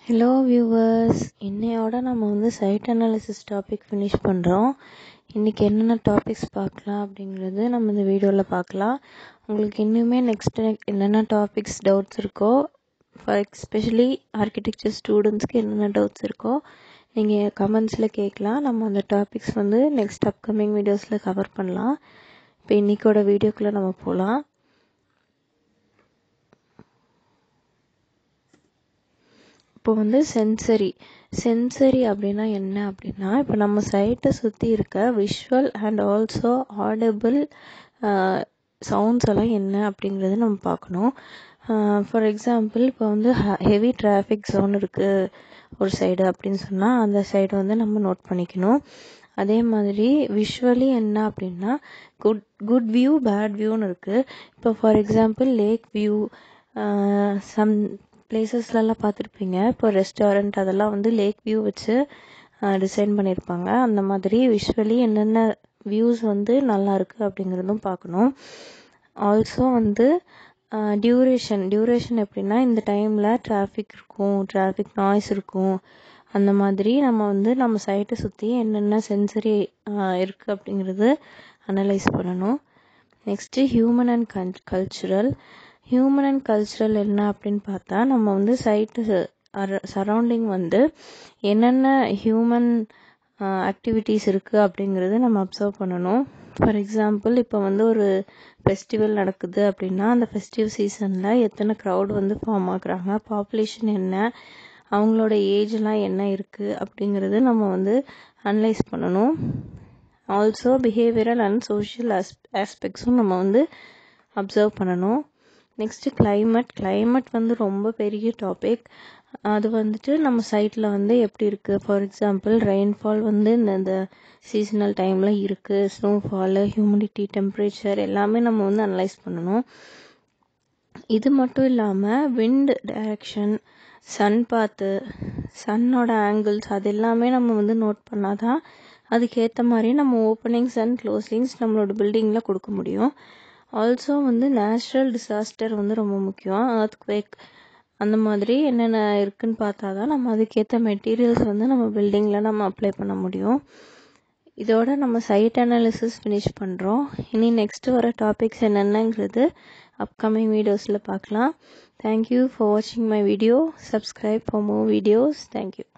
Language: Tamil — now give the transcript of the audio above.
ஹலோ வியூவர்ஸ் இன்னையோட நம்ம வந்து சைட் அனாலிசிஸ் டாபிக் ஃபினிஷ் பண்ணுறோம் இன்றைக்கி என்னென்ன டாபிக்ஸ் பார்க்கலாம் அப்படிங்கிறது நம்ம இந்த வீடியோவில் பார்க்கலாம் உங்களுக்கு இன்னுமே நெக்ஸ்ட்டு என்னென்ன டாபிக்ஸ் டவுட்ஸ் இருக்கோ ஃபார் எஸ்பெஷலி ஆர்கிடெக்சர் ஸ்டூடெண்ட்ஸ்க்கு என்னென்ன டவுட்ஸ் இருக்கோ நீங்கள் கமெண்ட்ஸில் கேட்கலாம் நம்ம அந்த டாபிக்ஸ் வந்து நெக்ஸ்ட் அப்கமிங் வீடியோஸில் கவர் பண்ணலாம் இப்போ இன்றைக்கோட வீடியோக்குள்ளே நம்ம போகலாம் இப்போ வந்து சென்சரி சென்சரி அப்படின்னா என்ன அப்படின்னா இப்போ நம்ம சைட்டை சுற்றி இருக்க visual and also audible sounds எல்லாம் என்ன அப்படிங்கிறத நம்ம பார்க்கணும் ஃபார் எக்ஸாம்பிள் இப்போ வந்து ஹெவி டிராஃபிக் ஜோன் இருக்குது ஒரு சைடு அப்படின்னு சொன்னால் அந்த சைடு வந்து நம்ம நோட் பண்ணிக்கணும் அதே மாதிரி விஷுவலி என்ன அப்படின்னா குட் குட் வியூ பேட் வியூன்னு இருக்குது இப்போ for example lake view some பிளேசஸ்லலாம் பார்த்துருப்பீங்க இப்போ ரெஸ்டாரண்ட் அதெல்லாம் வந்து லேக் வியூ வச்சு டிசைன் பண்ணியிருப்பாங்க அந்த மாதிரி விஷுவலி என்னென்ன வியூஸ் வந்து நல்லா இருக்குது அப்படிங்கிறதும் பார்க்கணும் ஆல்சோ வந்து டியூரேஷன் டியூரேஷன் எப்படின்னா இந்த டைமில் டிராஃபிக் இருக்கும் டிராஃபிக் நாய்ஸ் இருக்கும் அந்த மாதிரி நம்ம வந்து நம்ம சைட்டை சுற்றி என்னென்ன சென்சரி இருக்குது அப்படிங்கிறது அனலைஸ் பண்ணணும் next human and cul cultural human and cultural என்ன அப்படின்னு பார்த்தா நம்ம வந்து சைட்டு சரௌண்டிங் வந்து என்னென்ன ஹியூமன் ஆக்டிவிட்டீஸ் இருக்குது அப்படிங்கிறது நம்ம அப்சர்வ் பண்ணணும் ஃபார் எக்ஸாம்பிள் இப்போ வந்து ஒரு ஃபெஸ்டிவல் நடக்குது அப்படின்னா அந்த ஃபெஸ்டிவ் சீசனில் எத்தனை க்ரௌட் வந்து ஃபார்ம் ஆகுறாங்க பாப்புலேஷன் என்ன அவங்களோட ஏஜ்லாம் என்ன இருக்குது அப்படிங்கிறது நம்ம வந்து அனலைஸ் பண்ணணும் also behavioural and social as ஆஸ்பெக்ட்ஸும் நம்ம வந்து அப்சர்வ் பண்ணணும் நெக்ஸ்ட்டு கிளைமேட் கிளைமேட் வந்து ரொம்ப பெரிய டாபிக் அது வந்துட்டு நம்ம சைட்டில் வந்து எப்படி இருக்குது ஃபார் எக்ஸாம்பிள் ரெயின்ஃபால் வந்து இந்த இந்த சீசனல் டைமில் இருக்குது ஸ்னோஃபாலு ஹியூமிடிட்டி டெம்பரேச்சர் எல்லாமே நம்ம வந்து அனலைஸ் பண்ணணும் இது மட்டும் இல்லாமல் விண்ட் டைரக்ஷன் சன் பாத்து சன்னோட ஆங்கிள்ஸ் அது எல்லாமே நம்ம வந்து நோட் பண்ணால் தான் அதுக்கேற்ற மாதிரி நம்ம ஓப்பனிங்ஸ் அண்ட் க்ளோசிங்ஸ் நம்மளோட பில்டிங்கில் கொடுக்க முடியும் ஆல்சோ வந்து நேச்சுரல் டிசாஸ்டர் வந்து ரொம்ப முக்கியம் அர்த்குவேக் அந்த மாதிரி என்னென்ன இருக்குன்னு பார்த்தா தான் நம்ம அதுக்கேற்ற மெட்டீரியல்ஸ் வந்து நம்ம பில்டிங்கில் நம்ம அப்ளை பண்ண முடியும் இதோட நம்ம சைட் அனாலிசிஸ் ஃபினிஷ் பண்ணுறோம் இனி நெக்ஸ்ட்டு வர டாபிக்ஸ் என்னென்னங்கிறது அப்கமிங் வீடியோஸில் பார்க்கலாம் தேங்க்யூ ஃபார் வாட்சிங் my video subscribe for more videos thank you